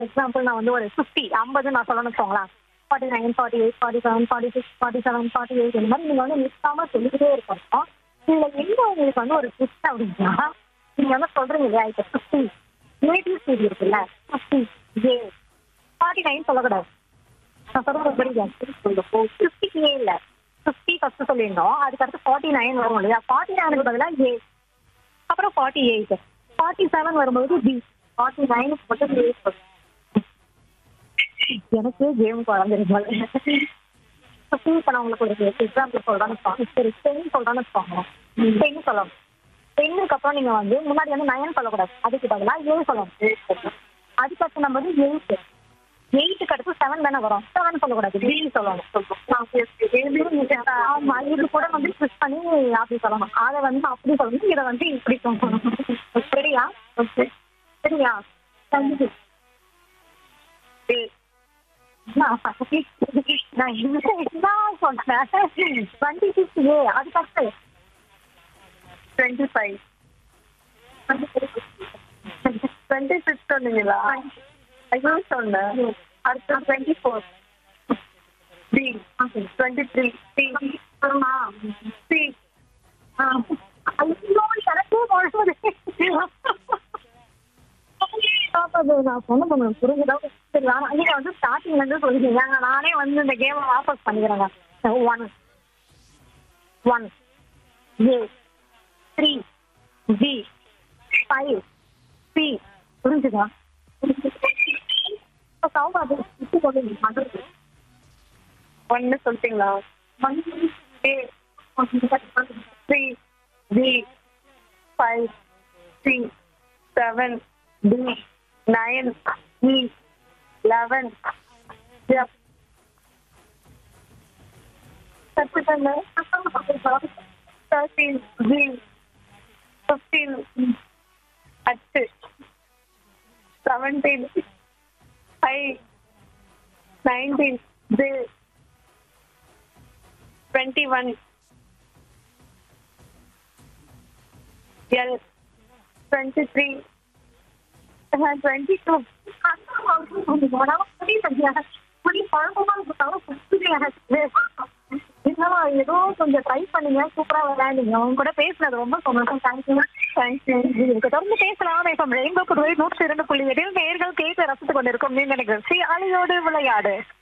example நான் வந்து ஒரு ஃபிஃப்டி ஐம்பது நான் சொல்லணும்னு வச்சுக்கோங்களேன் forty nine forty eight forty seven forty six forty seven forty eight இந்த மாதிரி நீங்கள் வந்து நிற்காம சொல்லிக்கிட்டே இருக்கணும் இதில் எங்க உங்களுக்கு வந்து ஒரு ட்விஸ்ட் அப்படின்னா நீங்கள் வந்து சொல்றீங்க இல்லையா இப்போ ஃபிஃப்டி நேட்டிவ் ஸ்டேஜ் இருக்குல்ல ஃபிஃப்டி ஏ ஃபார்ட்டி நைன் சொல்லக்கூடாது நான் சொல்றது புரியுதா ஃபிஃப்டிக்கு ஏ இல்லை ஃபிஃப்டி ஃபர்ஸ்ட் சொல்லியிருந்தோம் அதுக்கடுத்து ஃபார்ட்டி நைன் வரும் இல்லையா ஃபார்ட்டி நைனுக்கு பதிலாக ஏ அப்புறம் ஃபார்ட்டி எயிட் ஃபார்ட்டி செவன் வரும்போது பி ஃபார்ட்டி நைனுக்கு மட்டும் ஏ எனக்கே கேம் குழந்தைருந்தாங்க இப்போ நான் உங்களுக்கு ஒரு எக்ஸாம்பிள் சொல்றேன்னு வச்சுக்கோங்க சரி டென் சொல்றேன்னு வச்சுக்கோங்க டென் சொல்லணும் டென்னுக்கு அப்புறம் நீங்க வந்து முன்னாடி வந்து நயன் சொல்லக்கூடாது அதுக்கு பதிலாக ஏழு சொல்லணும் அதுக்கடுத்து நம்ம வந்து எயிட் எயிட்டுக்கு அடுத்து செவன் தானே வரும் செவன் சொல்லக்கூடாது பி சொல்லணும் ஆமா இது கூட வந்து ட்விஸ்ட் பண்ணி அப்படி சொல்லணும் அதை வந்து அப்படி சொல்லணும் இதை வந்து இப்படி சொல்லணும் சரியா ஓகே சரியா கண்டிப்பா நான் என்ன சொன்னேன் டுவெண்ட்டி சிக்ஸ் ஏ அதுக்கடுத்து டுவெண்ட்டி ஃபைவ் டுவெண்ட்டி சிக்ஸ் சொன்னீங்களா ஐயோ சொன்னேன் அடுத்து twenty four B twenty three C ஆமா சி ஐயோ எனக்கே குழம்புது அது நான் சொன்ன பொண்ணு புரிஞ்சுதா சரி ஆனா நீங்க வந்து ஸ்டார்டிங்ல இருந்து சொல்லிட்டீங்க நானே வந்து இந்த கேமை வாபஸ் பண்ணிக்கிறேங்க one one A three G five C புரிஞ்சுதா சவுண்ட் அது விட்டு சொல்லுங்க ஒன்னு சொல்லிட்டீங்களா one A three B five C seven D nine E eleven F கற்றுக்கங்க தேர்ட்டீன் ஜி ஃபிஃப்டீன் அட்டு seventeen five nineteen J twenty one L twenty three twenty two ஏதோ கொஞ்சம் ட்ரை பண்ணீங்க சூப்பரா விளையாடுங்க உங்க கூட பேசுனது ரொம்ப சந்தோஷம் தேங்க்யூ தேங்க்யூ இதுக்கு தொடர்ந்து பேசலாம் இப்போ ரெயின்போ புதுவை நூற்றி இரண்டு புள்ளி எட்டில் நேர்கள் கேட்டு ரசித்துக் கொண்டிருக்கும் நீங்க நிகழ்ச்சி அலையோடு விளையாடு